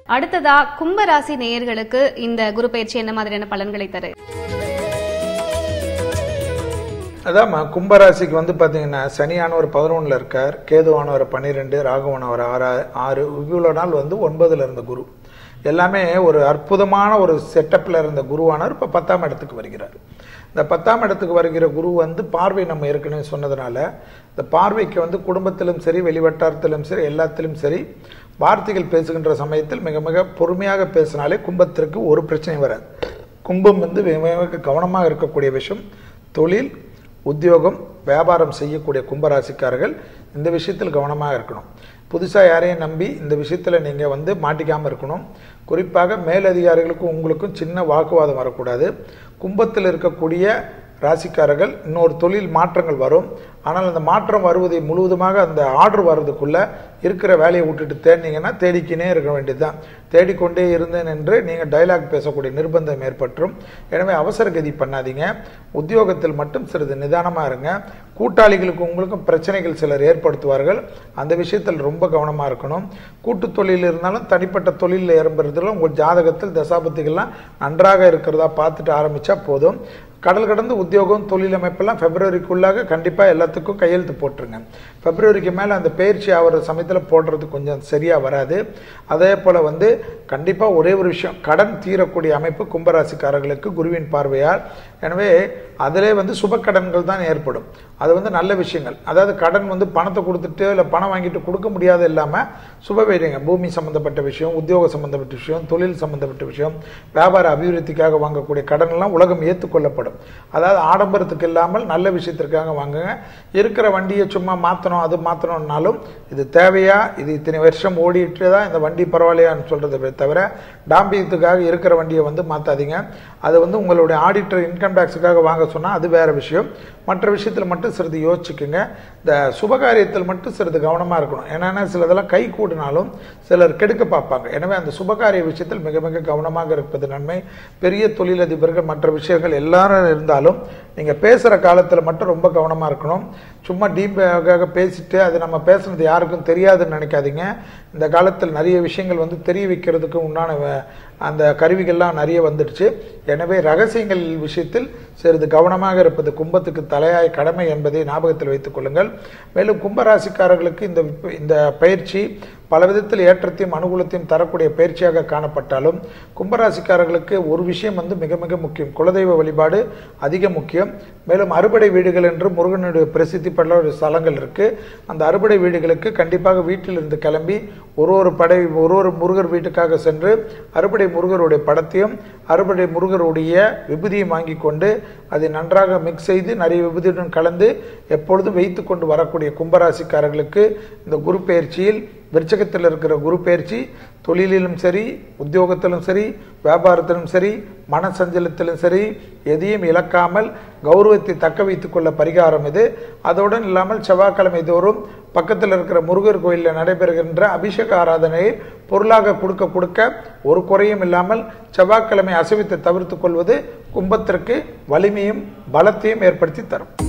அடுத்ததா கும்பராசி நேயர்களுக்கு இந்த குரு பயிற்சி என்ன மாதிரியான பலன்களை தரு அதாம்மா கும்பராசிக்கு வந்து பார்த்தீங்கன்னா சனியானவர் பதினொன்றில் இருக்கார் கேதுவானவர் பன்னிரெண்டு ராகவானவர் ஆறு ஆறு இவ்வளோ நாள் வந்து ஒன்பதுல இருந்த குரு எல்லாமே ஒரு அற்புதமான ஒரு செட்டப்பில் இருந்த குருவானவர் இப்போ பத்தாம் இடத்துக்கு வருகிறார் இந்த பத்தாம் இடத்துக்கு வருகிற குரு வந்து பார்வை நம்ம ஏற்கனவே சொன்னதுனால இந்த பார்வைக்கு வந்து குடும்பத்திலும் சரி வெளிவட்டாரத்திலும் சரி எல்லாத்திலும் சரி வார்த்தைகள் பேசுகின்ற சமயத்தில் மிக மிக பொறுமையாக பேசினாலே கும்பத்திற்கு ஒரு பிரச்சனை வராது கும்பம் வந்து மிக மிக கவனமாக இருக்கக்கூடிய விஷயம் தொழில் உத்தியோகம் வியாபாரம் செய்யக்கூடிய கும்பராசிக்காரர்கள் இந்த விஷயத்தில் கவனமாக இருக்கணும் புதுசாக யாரையும் நம்பி இந்த விஷயத்தில் நீங்கள் வந்து மாட்டிக்காமல் இருக்கணும் குறிப்பாக மேலதிகாரிகளுக்கும் உங்களுக்கும் சின்ன வாக்குவாதம் வரக்கூடாது கும்பத்தில் இருக்கக்கூடிய ராசிக்காரர்கள் இன்னொரு தொழில் மாற்றங்கள் வரும் ஆனால் அந்த மாற்றம் வருவதை முழுவதுமாக அந்த ஆர்டர் வர்றதுக்குள்ள இருக்கிற வேலையை விட்டுட்டு தேடினீங்கன்னா தேடிக்கினே இருக்க வேண்டியதுதான் தேடிக்கொண்டே இருந்தேன் என்று நீங்கள் டைலாக் பேசக்கூடிய நிர்பந்தம் ஏற்பட்டுரும் எனவே அவசர கதி பண்ணாதீங்க உத்தியோகத்தில் மட்டும் சிறிது நிதானமாக இருங்க கூட்டாளிகளுக்கு உங்களுக்கும் பிரச்சனைகள் சிலர் ஏற்படுத்துவார்கள் அந்த விஷயத்தில் ரொம்ப கவனமாக இருக்கணும் கூட்டு தொழில் இருந்தாலும் தனிப்பட்ட தொழிலில் ஏற்படுறதுல உங்கள் ஜாதகத்தில் தசாபத்திகள்லாம் நன்றாக இருக்கிறதா பார்த்துட்டு ஆரம்பித்தா போதும் கடல் கடந்து உத்தியோகம் தொழில் அமைப்பெல்லாம் பிப்ரவரிக்குள்ளாக கண்டிப்பாக எல்லாத்துக்கும் கையெழுத்து போட்டுருங்க பிப்ரவரிக்கு மேலே அந்த பயிற்சி ஆகிற சமயத்தில் போடுறது கொஞ்சம் சரியாக வராது அதே போல் வந்து கண்டிப்பாக ஒரே ஒரு விஷயம் கடன் தீரக்கூடிய அமைப்பு கும்பராசிக்காரர்களுக்கு குருவின் பார்வையால் எனவே அதிலே வந்து சுப கடன்கள் தான் ஏற்படும் அது வந்து நல்ல விஷயங்கள் அதாவது கடன் வந்து பணத்தை கொடுத்துட்டு இல்லை பணம் வாங்கிட்டு கொடுக்க முடியாத இல்லாமல் சுப வேரியங்க பூமி சம்மந்தப்பட்ட விஷயம் உத்தியோக சம்மந்தப்பட்ட விஷயம் தொழில் சம்மந்தப்பட்ட விஷயம் வியாபார அபிவிருத்திக்காக வாங்கக்கூடிய கடன் எல்லாம் உலகம் ஏற்றுக்கொள்ளப்படும் அதாவது ஆடம்பரத்துக்கு இல்லாமல் நல்ல விஷயத்திற்காக வாங்குங்க இருக்கிற வண்டியை சும்மா மாற்றணும் அது மாற்றணும்னாலும் இது தேவையா இது இத்தனை வருஷம் ஓடிட்டு தான் இந்த வண்டி பரவாயில்லையான்னு சொல்கிறத தவிர டாம்பியத்துக்காக இருக்கிற வண்டியை வந்து மாற்றாதீங்க அது வந்து உங்களுடைய ஆடிட்டர் இன்கம் டேக்ஸுக்காக வாங்க சொன்னால் அது வேற விஷயம் மற்ற விஷயத்தில் மட்டும் சிறிது யோசிச்சுக்குங்க இந்த சுபகாரியத்தில் மட்டும் சிறிது கவனமாக இருக்கணும் என்னென்னா சிலதெல்லாம் கை கூடினாலும் சிலர் கெடுக்க பார்ப்பாங்க எனவே அந்த சுபகாரிய விஷயத்தில் மிக மிக கவனமாக இருப்பது நன்மை பெரிய தொழிலதிபர்கள் மற்ற விஷயங்கள் எல்லாரும் இருந்தாலும் நீங்கள் பேசுகிற காலத்தில் மட்டும் ரொம்ப கவனமாக இருக்கணும் சும்மா டீப்பாக பேசிட்டு அது நம்ம பேசுனது யாருக்கும் தெரியாதுன்னு நினைக்காதீங்க இந்த காலத்தில் நிறைய விஷயங்கள் வந்து தெரிய வைக்கிறதுக்கு உண்டான வ- அந்த கருவிகள்லாம் நிறைய வந்துடுச்சு எனவே ரகசியங்கள் விஷயத்தில் சிறிது கவனமாக இருப்பது கும்பத்துக்கு தலையாய கடமை என்பதை ஞாபகத்தில் வைத்துக் கொள்ளுங்கள் மேலும் கும்பராசிக்காரர்களுக்கு இந்த இந்த பயிற்சி பல விதத்தில் ஏற்றத்தையும் அனுகூலத்தையும் தரக்கூடிய பயிற்சியாக காணப்பட்டாலும் கும்பராசிக்காரர்களுக்கு ஒரு விஷயம் வந்து மிக மிக முக்கியம் குலதெய்வ வழிபாடு அதிக முக்கியம் மேலும் அறுபடை வீடுகள் என்று முருகனுடைய பிரசித்தி பெற்ற ஒரு ஸ்தலங்கள் இருக்கு அந்த அறுபடை வீடுகளுக்கு கண்டிப்பாக வீட்டிலிருந்து கிளம்பி ஒரு ஒரு படை ஒரு ஒரு முருகர் வீட்டுக்காக சென்று அறுபடை முருகருடைய படத்தையும் அறுபடை முருகருடைய விபூதியும் வாங்கி கொண்டு அதை நன்றாக மிக்ஸ் செய்து நிறைய விபூதியுடன் கலந்து எப்பொழுதும் வைத்து கொண்டு வரக்கூடிய கும்பராசிக்காரர்களுக்கு இந்த குரு பயிற்சியில் விருச்சகத்தில் இருக்கிற குரு பயிற்சி தொழிலிலும் சரி உத்தியோகத்திலும் சரி வியாபாரத்திலும் சரி மனசஞ்சலத்திலும் சரி எதையும் இழக்காமல் கௌரவத்தை தக்க வைத்துக் கொள்ள பரிகாரம் இது அதோடு இல்லாமல் செவ்வாய்க்கிழமை தோறும் பக்கத்தில் இருக்கிற முருகர் கோயிலில் நடைபெறுகின்ற அபிஷேக ஆராதனையை பொருளாக கொடுக்க கொடுக்க ஒரு குறையும் இல்லாமல் செவ்வாய்க்கிழமை அசைவித்தை தவிர்த்துக் கொள்வது கும்பத்திற்கு வலிமையும் பலத்தையும் ஏற்படுத்தி தரும்